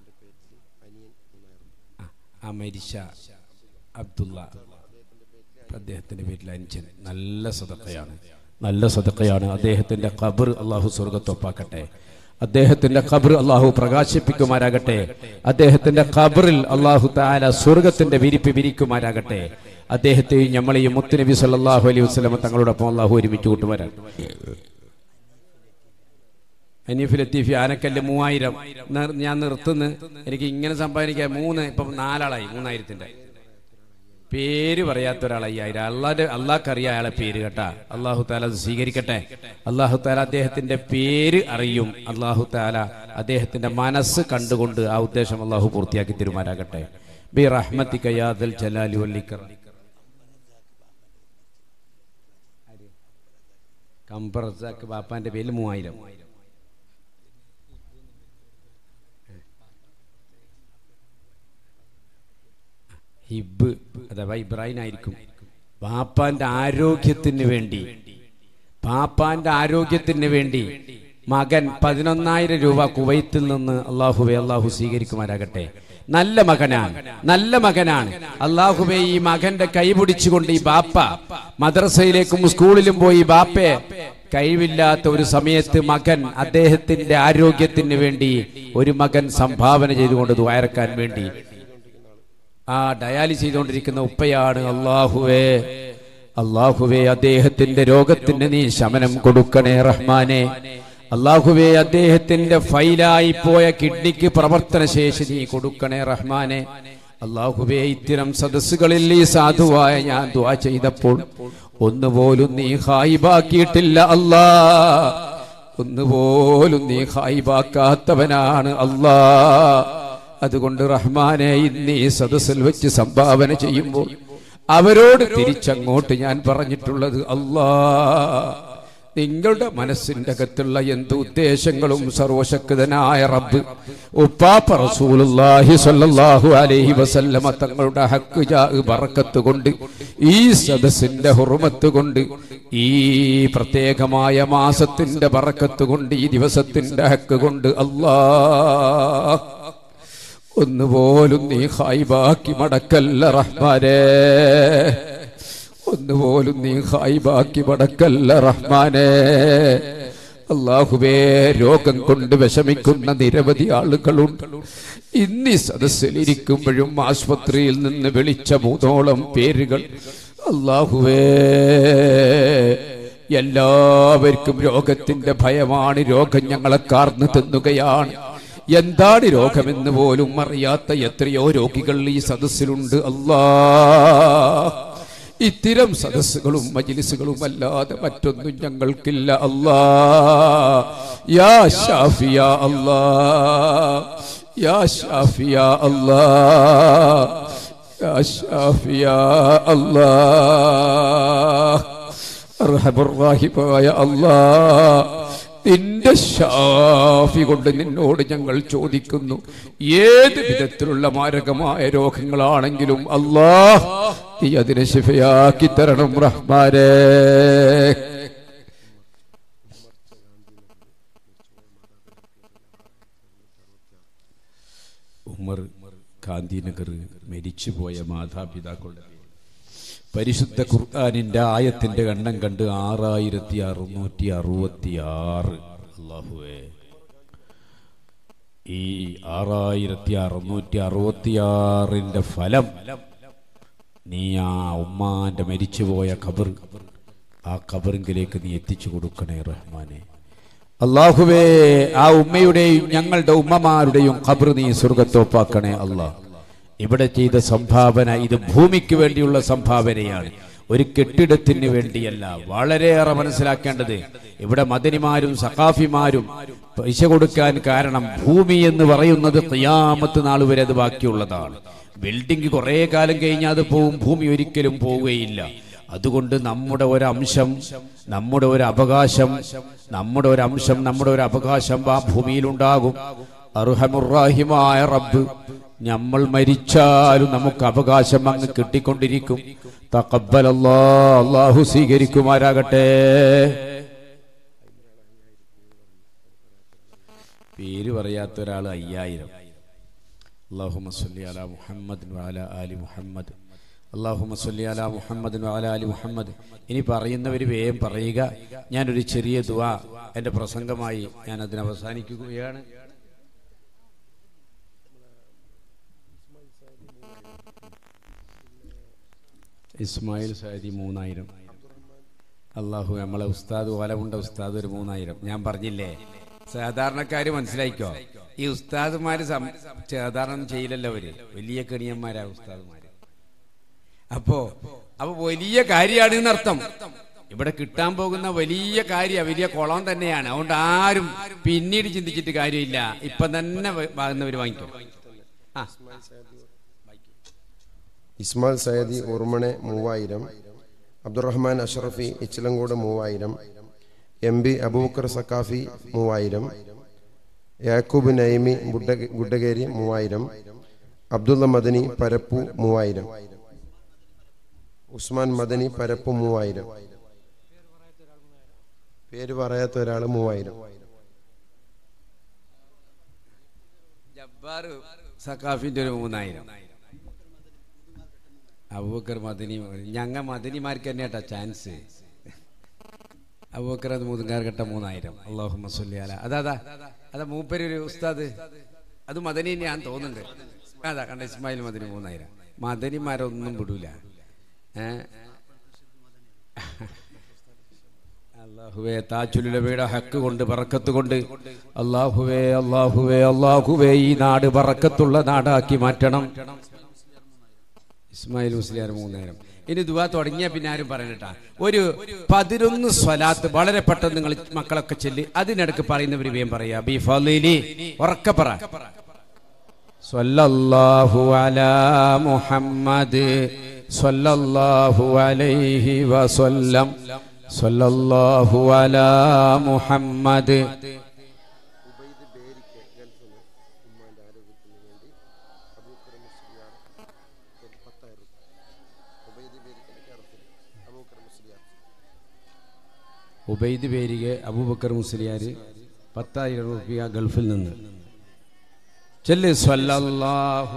ആ, ആ മരിച്ച അബ്ദുള്ള അദ്ദേഹത്തിന്റെ വീട്ടിൽ അഞ്ചൻ നല്ല സദക്കയാണ് നല്ല സദക്കയാണ് അദ്ദേഹത്തിന്റെ ഖബർ അള്ളാഹു സ്വർഗത്തൊപ്പാക്കട്ടെ അദ്ദേഹത്തിന്റെ ഖബർ അള്ളാഹു പ്രകാശിപ്പിക്കുമാരാകട്ടെ അദ്ദേഹത്തിന്റെ ഖബറിൽ അള്ളാഹു താല സ്വർഗത്തിന്റെ വിരിപ്പ് വിരിക്കുമാരാകട്ടെ അദ്ദേഹത്തെയും നമ്മളെയും മുത്തുനബി സല്ലല്ലാഹു അലൈഹി വസല്ലം തങ്ങളോടൊപ്പം അള്ളാഹു ഒരുമിച്ച് കൂട്ടുവരാൻ അനീഫ് ലത്തീഫി ആനക്കല്ല് മൂവായിരം നിർ- ഞാൻ നിർത്തുന്നു എനിക്ക് ഇങ്ങനെ സമ്പാദിക്കാൻ മൂന്ന് ഇപ്പം നാലാളായി മൂന്നായിരത്തിന്റെ പേര് പറയാത്ത ഒരാൾ അയ്യായിരം അള്ളാന്റെ അള്ളാഹ്ക്കറിയാം അയാളെ പേര് കേട്ടാ അള്ളാഹു താല അത് സ്വീകരിക്കട്ടെ അള്ളാഹു താല അദ്ദേഹത്തിന്റെ പേര് അറിയും അള്ളാഹു താല അദ്ദേഹത്തിന്റെ മനസ്സ് കണ്ടുകൊണ്ട് ആ ഉദ്ദേശം അള്ളാഹു പൂർത്തിയാക്കി തരുമാരാകട്ടെ ബി റഹ്മത്തി കയ്യാദൽ ജലാലി വല്ലിക്കർ കമ്പറസാക്ക് ബാപ്പാന്റെ പേരിൽ മൂവായിരം ഹിബ് അഥവാ ഇബ്രാഹിം ആയിരിക്കും പാപ്പാന്റെ ആരോഗ്യത്തിന് വേണ്ടി പാപ്പാന്റെ ആരോഗ്യത്തിന് വേണ്ടി മകൻ പതിനൊന്നായിരം രൂപ കുവൈത്തിൽ നിന്ന് അള്ളാഹുവെ അള്ളാഹു സ്വീകരിക്കുമാരാകട്ടെ നല്ല മകനാണ് നല്ല മകനാണ് അള്ളാഹുവെ ഈ മകന്റെ കൈ പിടിച്ചുകൊണ്ട് ഈ ബാപ്പ മദ്രസയിലേക്കും സ്കൂളിലും പോയി ബാപ്പയെ കഴിവില്ലാത്ത ഒരു സമയത്ത് മകൻ അദ്ദേഹത്തിന്റെ ആരോഗ്യത്തിന് വേണ്ടി ഒരു മകൻ സംഭാവന ചെയ്തുകൊണ്ട് ദ്വാരക്കാൻ വേണ്ടി ആ ഡയാലിസ് ചെയ്തുകൊണ്ടിരിക്കുന്ന ഉപ്പയാണ് അള്ളാഹുവേ അള്ളാഹുവേ അദ്ദേഹത്തിന്റെ രോഗത്തിന് നീ ശമനം കൊടുക്കണേ റഹ്മാനെ അള്ളാഹുവേ അദ്ദേഹത്തിന്റെ ഫൈലായി പോയ കിഡ്നിക്ക് പ്രവർത്തനശേഷി നീ കൊടുക്കണേ റഹ്മാനെ അള്ളാഹുവേ ഇത്തരം സദസ്സുകളിൽ ഈ സാധുവായ ഞാൻ ദ്വാ ചെയ്തപ്പോൾ ഒന്നുപോലും നീ ഹായിബാക്കിയിട്ടില്ല അല്ലാ ഒന്നുപോലും നീ ഹായിബാക്കാത്തവനാണ് അല്ലാ അതുകൊണ്ട് റഹ്മാനെ ഇന്ന് ഈ സദസ്സിൽ വെച്ച് സംഭാവന ചെയ്യുമ്പോൾ അവരോട് തിരിച്ചങ്ങോട്ട് ഞാൻ പറഞ്ഞിട്ടുള്ളത് അല്ലാ നിങ്ങളുടെ മനസ്സിന്റെ അകത്തുള്ള എന്ത് ഉദ്ദേശങ്ങളും സർവശക്തനായ റബ്ബ് ഉപ്പാപ്പ റസൂലുള്ളാഹി സ്വല്ലല്ലാഹു അലൈഹി വസല്ലമ തങ്ങളുടെ ഹക്ക് ജാ ബറക്കത്ത് കൊണ്ട് ഈ സദസ്സിന്റെ ഹുറുമത്ത് കൊണ്ട് ഈ പ്രത്യേകമായ മാസത്തിന്റെ ബറക്കത്ത് കൊണ്ട് ഈ ദിവസത്തിന്റെ ഹക്ക് കൊണ്ട് അല്ലാ ഒന്നുപോലും നീ ഹായിബാക്കി മടക്കല്ല റഹ്മാനെ ഒന്നുപോലും നീ ഹായിബാക്കി മടക്കല്ല റഹ്മാനെ അള്ളാഹുവേ രോഗം കൊണ്ട് വിഷമിക്കുന്ന നിരവധി ആളുകളുണ്ട് ഇന്നീ സദസ്സിലിരിക്കുമ്പോഴും ആശുപത്രിയിൽ നിന്ന് വിളിച്ച മൂന്നോളം പേരുകൾ അള്ളാഹുവേ എല്ലാവർക്കും രോഗത്തിന്റെ ഭയമാണ് രോഗം ഞങ്ങളെ കാർന്നു തിന്നുകയാണ് എന്താണ് രോഗമെന്ന് പോലും അറിയാത്ത എത്രയോ രോഗികൾ ഈ സദസ്സിലുണ്ട് അല്ലാ ഇത്തരം സദസ്സുകളും മജിലിസുകളും അല്ലാതെ മറ്റൊന്നും ഞങ്ങൾക്കില്ല അല്ലാ യാ ഷാഫിയ അല്ലാ യാ ഷാഫിയ അല്ലാ യാ ഷാഫിയ അല്ലാ അർഹമുറാഹിമായ അല്ലാ നിന്റെ ഷാഫി കൊണ്ട് നിന്നോട് ഞങ്ങൾ ചോദിക്കുന്നു ഏത് വിധത്തിലുള്ള മാരകമായ രോഗങ്ങളാണെങ്കിലും അല്ലാ നീ അതിനെ ശിഫയാക്കി തരണം റഹ്മാനെ ഉമർ ഗാന്ധിനഗർ മരിച്ചുപോയ മാതാപിതാക്കളുടെ പേര്. പരിശുദ്ധ ഖുർആാനിന്റെ ആയത്തിന്റെ എണ്ണം കണ്ട് ആറായിരത്തി അറുന്നൂറ്റി അറുപത്തി ആറ് അള്ളാഹുവേ ഈ ആറായിരത്തി അറുന്നൂറ്റി അറുപത്തി ആറിന്റെ ഫലം നീ ആ ഉമ്മാന്റെ മരിച്ചുപോയ ഖബർ ആ ഖബറിങ്കിലേക്ക് നീ എത്തിച്ചു കൊടുക്കണേ റഹ്മാനെ അള്ളാഹുവേ ആ ഉമ്മയുടെയും ഞങ്ങളുടെ ഉമ്മമാരുടെയും ഖബർ നീ സ്വർഗത്തോപ്പാക്കണേ അള്ളാഹ് ഇവിടെ ചെയ്ത സംഭാവന ഇത് ഭൂമിക്ക് വേണ്ടിയുള്ള സംഭാവനയാണ് ഒരു കെട്ടിടത്തിന് വേണ്ടിയല്ല വളരെയേറെ മനസ്സിലാക്കേണ്ടത് ഇവിടെ മദനിമാരും സഖാഫിമാരും പൈസ കൊടുക്കാൻ കാരണം ഭൂമി എന്ന് പറയുന്നത് ഖിയാമത്ത് നാൾ വരെ അത് ബാക്കിയുള്ളതാണ് ബിൽഡിംഗ് കുറെ കാലം കഴിഞ്ഞാൽ അത് പോവും ഭൂമി ഒരിക്കലും പോവുകയില്ല അതുകൊണ്ട് നമ്മുടെ ഒരു അംശം നമ്മുടെ ഒരു അവകാശം നമ്മുടെ ഒരു അംശം നമ്മുടെ ഒരു അവകാശം ആ ഭൂമിയിലുണ്ടാകും അർഹമുറാഹിമായ റബ്ബ് നമ്മൾ മരിച്ചാലും നമുക്ക് അവകാശം അങ്ങ് കിട്ടിക്കൊണ്ടിരിക്കും തക്കബൽ അള്ളാഹു സ്വീകരിക്കുമാരാകട്ടെ പേര് പറയാത്ത ഒരാൾ അയ്യായിരം അള്ളാഹുമ സല്ലി അല മുഹമ്മദ് വാല ആലി മുഹമ്മദ് അള്ളാഹുമ സല്ലി അല മുഹമ്മദ് വാല ആലി മുഹമ്മദ് ഇനി പറയുന്നവർ വേഗം പറയുക ഞാനൊരു ചെറിയ ദുവാ എൻ്റെ പ്രസംഗമായി ഞാൻ അതിന് അവസാനിക്കുകയാണ് ഇസ്മായിൽ സാദി മൂന്നായിരം അള്ളാഹു നമ്മളെ ഉസ്താദ് വലമുണ്ട ഉസ്താദ് ഒരു മൂന്നായിരം ഞാൻ പറഞ്ഞില്ലേ സാധാരണക്കാര് മനസ്സിലായിക്കോ ഈ ഉസ്താദുമാര് സം- സാധാരണ ചെയ്യില്ലല്ലോ അവര് വലിയ കണിയന്മാരാ ഉസ്താദുമാര് അപ്പോ അപ്പൊ വലിയ കാര്യമാണ് എന്നർത്ഥം ഇവിടെ കിട്ടാൻ പോകുന്ന വലിയ കാര്യ വലിയ കുളം തന്നെയാണ് അതുകൊണ്ട് ആരും പിന്നീട് ചിന്തിച്ചിട്ട് കാര്യമില്ല ഇപ്പൊ തന്നെ വാങ്ങുന്നവര് വാങ്ങിക്കും ആ ഇസ്മാൽ സയദി ഉർമണെ മൂവായിരം അബ്ദുറഹ്മാൻ അഷ്റഫി ഇച്ചിലങ്കോട് മൂവായിരം എം ബി അബൂബക്കർ സക്കാഫി മൂവായിരം യാക്കൂബ് നൈമി ഗുഡ- ഗുഡഗേരി മൂവായിരം അബ്ദുള്ള മദനി പരപ്പു മൂവായിരം ഉസ്മാൻ മദനി പരപ്പു മൂവായിരം പേര് പറയാത്ത ഒരാൾ മൂവായിരം ജബ്ബാർ സക്കാഫിന്റെ ഒരു മൂന്നായിരം അബൂബക്കർ മദനി ഞങ്ങ മദനിമാർക്ക് തന്നെ കേട്ടാ ചാൻസ് അബൂബക്കർ അത് മുതുങ്കാർക്കട്ട മൂന്നായിരം അള്ളാഹു മസ്ലി അല അതാ അതാ അതാ മൂപ്പര് ഒരു ഉസ്താദ് അത് മദനി ഞാൻ തോന്നുന്നുണ്ട് അതാ കണ്ട ഇസ്മായിൽ മദനി മൂന്നായിരം മദനിമാരൊന്നും വിടൂല ഏ അള്ളാഹുവേ താജുലുലബയുടെ ഹക്ക് കൊണ്ട് പറക്കത്ത് കൊണ്ട് അള്ളാഹുവേ അള്ളാഹുവേ അള്ളാഹുവേ ഈ നാട് പറക്കത്തുള്ള നാടാക്കി മാറ്റണം ഇസ്മായിൽ മുസ്ലിയാർ മൂന്നേരം ഇനി ദുവാ തുടങ്ങിയ പിന്നെ ആരും പറയണട്ടാ ഒരു പതിനൊന്ന് സ്വലാത്ത് വളരെ പെട്ടെന്ന് നിങ്ങൾ മക്കളൊക്കെ ചെല്ല് അതിനിടക്ക് പറയുന്നവര് വേം പറയാ ബി ഫലിലി ഉറക്കെ പറ സ്വല്ലല്ലാഹു അലാ മുഹമ്മദ് സ്വല്ലല്ലാഹു അലൈഹി വസല്ലം സ്വല്ലല്ലാഹു അലാ മുഹമ്മദ് ഉബൈദ് പേരികെ അബൂബക്കർ മുസ്ലിയാർ പത്തായിരം റുപ്യ ഗൾഫിൽ നിന്ന് ചെല്ല് സ്വല്ലല്ലാഹു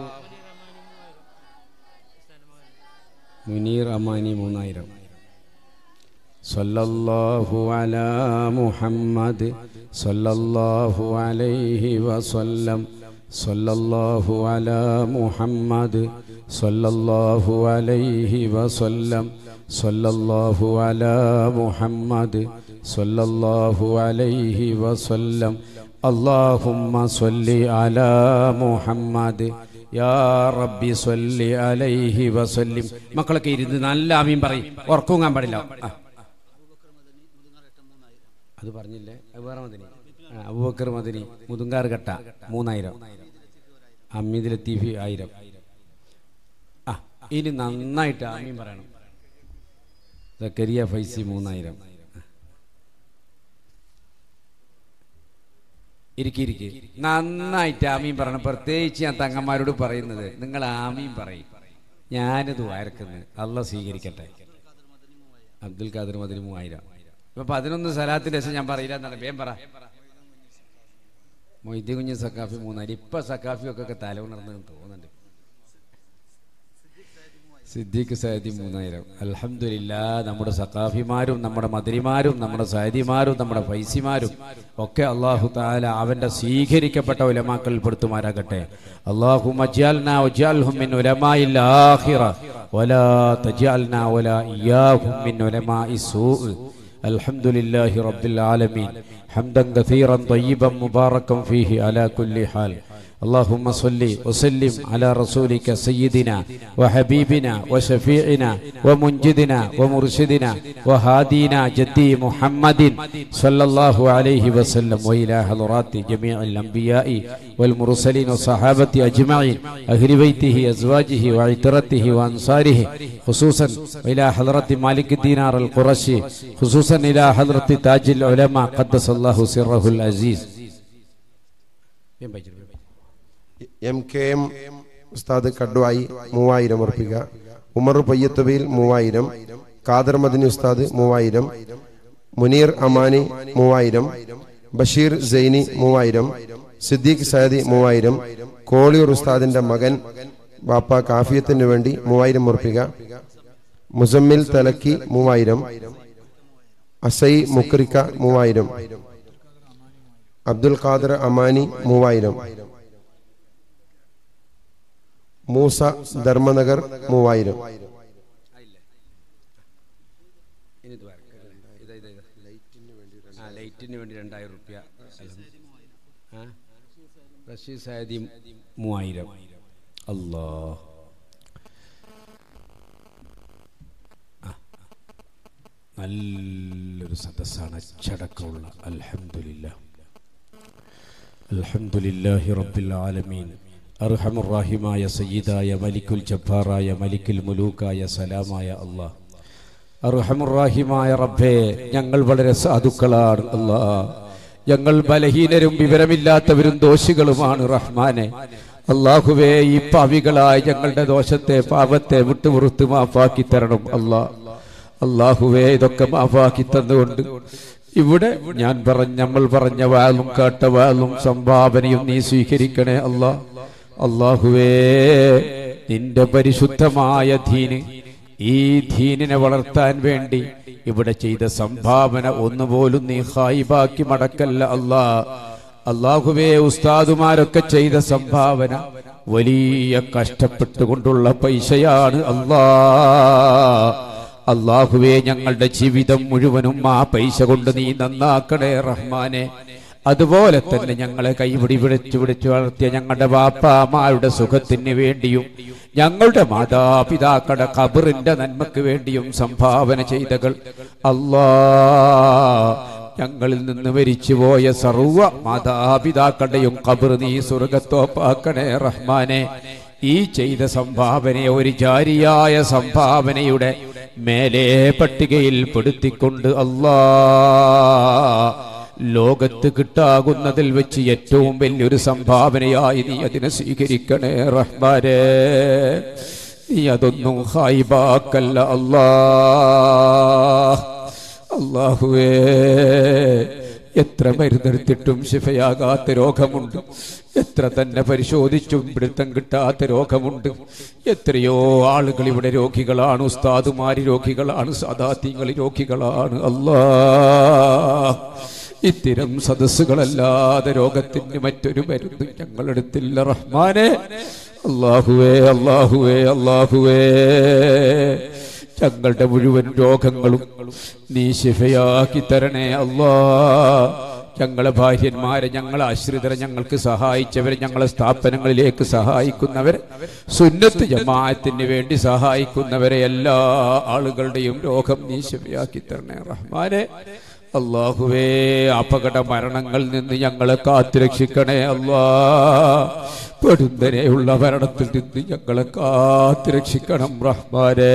മുനീർ അമാനി മൂന്നായിരം സ്വല്ലല്ലാഹു അലാ മുഹമ്മദ് സ്വല്ലല്ലാഹു അലൈഹി വസല്ലം സ്വല്ലല്ലാഹു അലാ മുഹമ്മദ് സ്വല്ലല്ലാഹു അലൈഹി വസല്ലം സ്വല്ലല്ലാഹു അലാ മുഹമ്മദ് സ്വല്ലല്ലാഹു അലൈഹി വസല്ലം اللهم صل على محمد യാ റബ്ബി സ്വല്ലി അലൈഹി വസല്ലിം മക്കളൊക്കെ ഇരുന്ന് നല്ല ആമീൻ പറയും ഉറക്കുങ്ങാൻ പാടില്ല ആ. അത് പറഞ്ഞില്ലേ അത് വേറെ മദിനി ആ, അബൂബക്കർ മദിനി മുതുങ്കാർ കട്ട മൂന്നായിരം അമ്മീദ് ലത്തീഫി ആയിരം ആ ഇനി നന്നായിട്ട് ആമീൻ പറയണം സക്കരിയ ഫൈസി മൂന്നായിരം ഇരിക്കിരിക്കെ നന്നായിട്ട് ആമീൻ പറയണം പ്രത്യേകിച്ച് ഞാൻ തങ്ങന്മാരോട് പറയുന്നത് നിങ്ങൾ ആമീൻ പറയും ഞാനിത് വയർക്കുന്നത് അല്ല സ്വീകരിക്കട്ടെ അബ്ദുൽ ഖാദർ മദിന് മൂവായിരം ഇപ്പൊ പതിനൊന്ന് സ്ഥലത്തിന്റെ ശേഷം ഞാൻ പറയില്ല എന്നാണ് വേം പറ മൊയ്തി കുഞ്ഞ് സക്കാഫി മൂന്നായിരം ഇപ്പൊ സക്കാഫി ഒക്കെ തല ഉണർന്നു തോന്നുന്നുണ്ട് സിദ്ദീഖ് സയദി മൂന്നായിരം അൽഹംദുലില്ല നമ്മുടെ സക്കാഫിമാരും നമ്മുടെ മദരിമാരും നമ്മുടെ സയദിമാരും നമ്മുടെ ഫൈസിമാരും ഒക്കെ അള്ളാഹു താല അവന്റെ സ്വീകരിക്കപ്പെട്ട ഉലമാക്കളിൽ പെടുത്തുമാരാകട്ടെ അള്ളാഹു മിൻ ഉലമായിൽ ആഖിറ വലാ തജാൽനാ വലാ ഇയ്യാഹും മിൻ ഉലമാഇ സൂء الحمد لله رب العالمين حمدا كثيرا طيبا مباركا فيه على كل حال اللهم صل وسلم على رسولك سيدنا وحبيبنا وشفيعنا ومنجدنا ومرشدنا وهادينا جدي محمد صلى الله عليه وسلم وإلى حضرات جميع الأنبياء والمرسلين والصحابة أجمعين أهل بيته أزواجه وعترته وأنصاره خصوصا إلى حضرة مالك الدينار القرشي خصوصا إلى حضرة تاج العلماء قدس الله سره العزيز എം കെ എം ഉസ്താദ് കഡ്വായി മൂവായിരം ഉറപ്പിക ഉമർ പയ്യത്തുബയിൽ മൂവായിരം ഖാദർ മദിനി ഉസ്താദ് മൂവായിരം മുനീർ അമാനി മൂവായിരം ബഷീർ സൈനി മൂവായിരം സിദ്ദീഖ് സയദി മൂവായിരം കോളിയൂർ ഉസ്താദിന്റെ മകൻ ബാപ്പ കാഫിയത്തിന് വേണ്ടി മൂവായിരം ഉറപ്പിക മുസമ്മിൽ തലക്കി മൂവായിരം അസൈ മുക്രിക്ക മൂവായിരം അബ്ദുൽ ഖാദർ അമാനി മൂവായിരം മൂസ ധർമ്മനഗർ മൂവായിരം ലൈറ്റിന് വേണ്ടി രണ്ടായിരം റുപ്യ ആ? റഷീദ് സാദി മൂവായിരം അല്ലാ ആ. നല്ലൊരു സദസ്സാണ് അച്ചടക്കമുള്ള അൽഹംദുലില്ലാ അൽഹംദുലില്ലാഹി റബ്ബിൽ ആലമീൻ അർഹമുറാഹിമായ സയ്യിദായ മലിക്കുൽ ജബ്ബാറായ മലിക്കുൽ മുലൂക്കായ സലാമായ അള്ളാഹ് അർഹമുറാഹിമായ റബ്ബേ ഞങ്ങൾ വളരെ സാധുക്കളാണ് അല്ലാ ഞങ്ങൾ ബലഹീനരും വിവരമില്ലാത്തവരും ദോഷികളുമാണ് റഹ്മാനെ അള്ളാഹുവേ ഈ പാവികളായ ഞങ്ങളുടെ ദോഷത്തെ പാപത്തെ വിട്ടുപുറത്ത് മാഫാക്കി തരണം അല്ലാ അള്ളാഹുവേ ഇതൊക്കെ മാഫാക്കി തന്നുകൊണ്ട് ഇവിടെ ഞാൻ പറഞ്ഞ നമ്മൾ പറഞ്ഞ വാലും കേട്ട വാലും സംഭാവനയും നീ സ്വീകരിക്കണേ അല്ലാ അള്ളാഹുവേ നിന്റെ പരിശുദ്ധമായ ധീന് ഈ ധീനിനെ വളർത്താൻ വേണ്ടി ഇവിടെ ചെയ്ത സംഭാവന ഒന്നുപോലും നീ ഹായിബാക്കി മടക്കല്ല അല്ലാ അള്ളാഹുവേ ഉസ്താദുമാരൊക്കെ ചെയ്ത സംഭാവന വലിയ കഷ്ടപ്പെട്ടുകൊണ്ടുള്ള പൈസയാണ് അല്ലാ അള്ളാഹുവേ ഞങ്ങളുടെ ജീവിതം മുഴുവനും ആ പൈസ കൊണ്ട് നീ നന്നാക്കണേ റഹ്മാനെ അതുപോലെ തന്നെ ഞങ്ങളെ കൈപിടി പിടിച്ചു പിടിച്ചു വളർത്തിയ ഞങ്ങളുടെ ബാപ്പാമാരുടെ സുഖത്തിന് വേണ്ടിയും ഞങ്ങളുടെ മാതാപിതാക്കളുടെ ഖബറിന്റെ നന്മക്ക് വേണ്ടിയും സംഭാവന ചെയ്തകൾ അല്ലാ ഞങ്ങളിൽ നിന്ന് മരിച്ചുപോയ സർവ മാതാപിതാക്കളുടെയും ഖബർ നീ സ്വർഗത്തോപ്പാക്കണേ റഹ്മാനെ ഈ ചെയ്ത സംഭാവനയെ ഒരു ജാരിയായ സംഭാവനയുടെ മേലെ പട്ടികയിൽ പെടുത്തിക്കൊണ്ട് അല്ലാ ലോകത്ത് കിട്ടാകുന്നതിൽ വെച്ച് ഏറ്റവും വലിയൊരു സംഭാവനയായി നീ അതിനെ സ്വീകരിക്കണേ റഹ്മാനെ നീ അതൊന്നും ഹായിബാക്കല്ല അല്ലാ അള്ളാഹുവേ എത്ര മരുന്നെടുത്തിട്ടും ശിഫയാകാത്ത രോഗമുണ്ട് എത്ര തന്നെ പരിശോധിച്ചും പിടുത്തം കിട്ടാത്ത രോഗമുണ്ട് എത്രയോ ആളുകൾ ഇവിടെ രോഗികളാണ് ഉസ്താദുമാര് രോഗികളാണ് സാദാത്യങ്ങൾ രോഗികളാണ് അല്ലാ ഇത്തരം സദസ്സുകളല്ലാതെ രോഗത്തിന് മറ്റൊരു മരുന്ന് ഞങ്ങളെടുത്തില്ല റഹ്മാനെ അള്ളാഹുവേ അള്ളാഹുവേ അള്ളാഹുവേ ഞങ്ങളുടെ മുഴുവൻ രോഗങ്ങളും നീ ശിഫയാക്കി തരണേ അല്ലാ ഞങ്ങളെ ഭാര്യന്മാരെ ഞങ്ങളെ ആശ്രിതരെ ഞങ്ങൾക്ക് സഹായിച്ചവരെ ഞങ്ങളെ സ്ഥാപനങ്ങളിലേക്ക് സഹായിക്കുന്നവരെ സുന്നത്ത് ജമാഅത്തിന് വേണ്ടി സഹായിക്കുന്നവരെ എല്ലാ ആളുകളുടെയും രോഗം നീ ശിഫയാക്കി തരണേ റഹ്മാനെ അള്ളാഹുവേ അപകട മരണങ്ങളിൽ നിന്ന് ഞങ്ങളെ കാത്തുരക്ഷിക്കണേ അല്ലാ പെടുന്തനെയുള്ള മരണത്തിൽ നിന്ന് ഞങ്ങളെ കാത്തുരക്ഷിക്കണം റഹ്മാനെ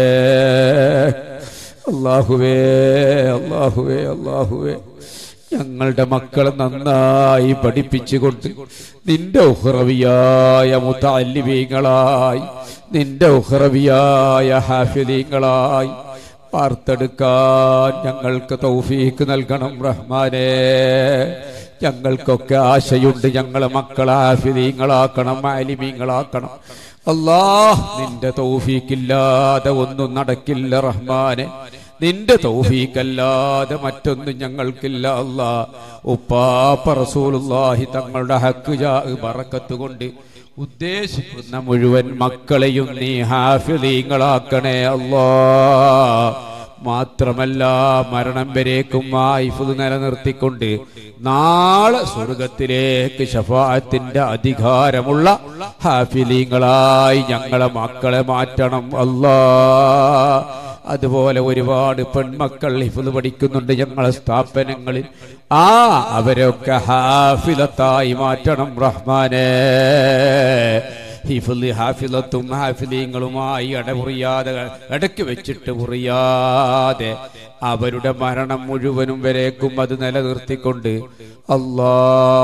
അള്ളാഹുവേ അള്ളാഹുവേ അള്ളാഹുവേ ഞങ്ങളുടെ മക്കളെ നന്നായി പഠിപ്പിച്ചുകൊണ്ട് നിന്റെ ഉഹ്റവിയായ മുത്താലിവീങ്ങളായി നിന്റെ ഉഹ്റവിയായ ഹാഫിലീങ്ങളായി വാർത്തെടുക്കാൻ ഞങ്ങൾക്ക് തൗഫീക്ക് നൽകണം റഹ്മാനെ ഞങ്ങൾക്കൊക്കെ ആശയുണ്ട് ഞങ്ങളെ മക്കളെ ആഫിലീങ്ങളാക്കണം ആലിമീങ്ങളാക്കണം അല്ലാഹ് നിന്റെ തൗഫീക്കില്ലാതെ ഒന്നും നടക്കില്ല റഹ്മാനെ നിന്റെ തൗഫീക്കല്ലാതെ മറ്റൊന്നും ഞങ്ങൾക്കില്ല അല്ലാ ഉപ്പാപ്പ റസൂലുള്ളാഹി തങ്ങളുടെ ഹക്ക് ജാ ബറക്കത്ത് കൊണ്ട് ഉദ്ദേശിക്കുന്ന മുഴുവൻ മക്കളെയും നീ ഹാഫിളീങ്ങളാക്കണേ അല്ലാ മാത്രമല്ല മരണം വരേക്കും ആയിഫുത് നിലനിർത്തിക്കൊണ്ട് നാളെ സ്വർഗത്തിലേക്ക് ഷഫാത്തിന്റെ അധികാരമുള്ള ഹാഫിലീങ്ങളായി ഞങ്ങളെ മക്കളെ മാറ്റണം അല്ലാ അതുപോലെ ഒരുപാട് പെൺമക്കൾ ഹിഫുത് പഠിക്കുന്നുണ്ട് ഞങ്ങളെ സ്ഥാപനങ്ങളിൽ ആ അവരൊക്കെ ഹാഫിലത്തായി മാറ്റണം റഹ്മാനെ ഹിഫുൽ ഹാഫിലത്തും ഹാഫിലീങ്ങളുമായി ഇടമുറിയാതെ ഇടയ്ക്ക് വെച്ചിട്ട് മുറിയാതെ അവരുടെ മരണം മുഴുവനും വരേക്കും അത് നിലനിർത്തിക്കൊണ്ട് അല്ലാ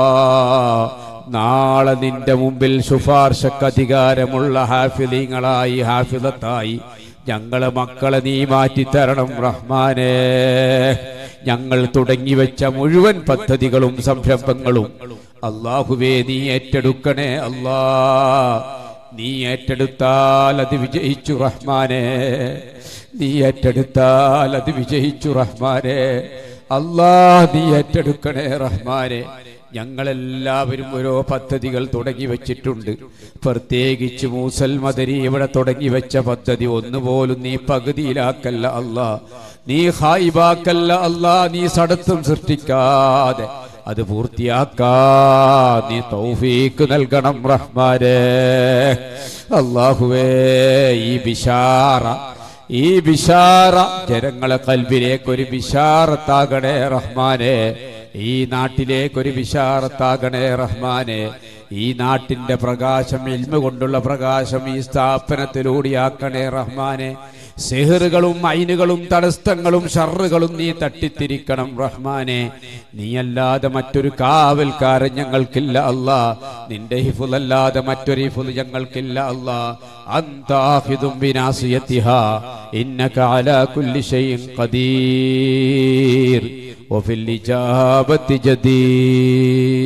നാളെ നിന്റെ മുമ്പിൽ ശുപാർശക്ക് അധികാരമുള്ള ഹാഫിലീങ്ങളായി ഹാഫിലത്തായി ഞങ്ങളെ മക്കളെ നീ മാറ്റിത്തരണം റഹ്മാനെ ഞങ്ങൾ തുടങ്ങി വെച്ച മുഴുവൻ പദ്ധതികളും സംരംഭങ്ങളും അള്ളാഹുവേ നീ ഏറ്റെടുക്കണേ അല്ലാ നീ ഏറ്റെടുത്താൽ അത് വിജയിച്ചു റഹ്മാനെ നീ ഏറ്റെടുത്താൽ അത് വിജയിച്ചു റഹ്മാനെ അല്ലാ നീ ഏറ്റെടുക്കണേ റഹ്മാനെ ഞങ്ങളെല്ലാവരും ഓരോ പദ്ധതികൾ തുടങ്ങി വെച്ചിട്ടുണ്ട് പ്രത്യേകിച്ച് മൂസൽ മദരി ഇവിടെ തുടങ്ങി വെച്ച പദ്ധതി ഒന്നുപോലും നീ പകുതിയിലാക്കല്ല അല്ലാ നീ ഹായിബാക്കല്ല അല്ലാ നീ സടത്തും സൃഷ്ടിക്കാതെ അത് പൂർത്തിയാക്കാ നീ തൗഫീക്ക് നൽകണം റഹ്മാനെ അള്ളാഹുവേ ഈ ബിഷാറ ഈ ബിഷാറ ജനങ്ങളെ കൽബിലേക്ക് ഒരു ബിഷാറത്താകണേ റഹ്മാനെ ഈ നാട്ടിലേക്ക് ഒരു ബിഷാറത്താകണേ റഹ്മാനെ ഈ നാട്ടിന്റെ പ്രകാശം ഇൽമ കൊണ്ടുള്ള പ്രകാശം ഈ സ്ഥാപനത്തിലൂടെയാക്കണേ റഹ്മാനെ സെഹറുകളും ഐനുകളും തടസ്സങ്ങളും ഷറുകളും നീ തട്ടിത്തിരിക്കണം റഹ്മാനെ നീയല്ലാതെ മറ്റൊരു കാവൽക്കാരൻ ഞങ്ങൾക്കില്ല അല്ലാ നിന്റെ ഹിഫുലല്ലാതെ മറ്റൊരു ഹിഫുൽ ഞങ്ങൾക്കില്ല അല്ലാ അന്താഹിദും ബിനാസിയത്തിഹാ ഇന്നക അലാ കുല്ലി ഷൈഇൻ ഖദീർ وفي الإجابة جدير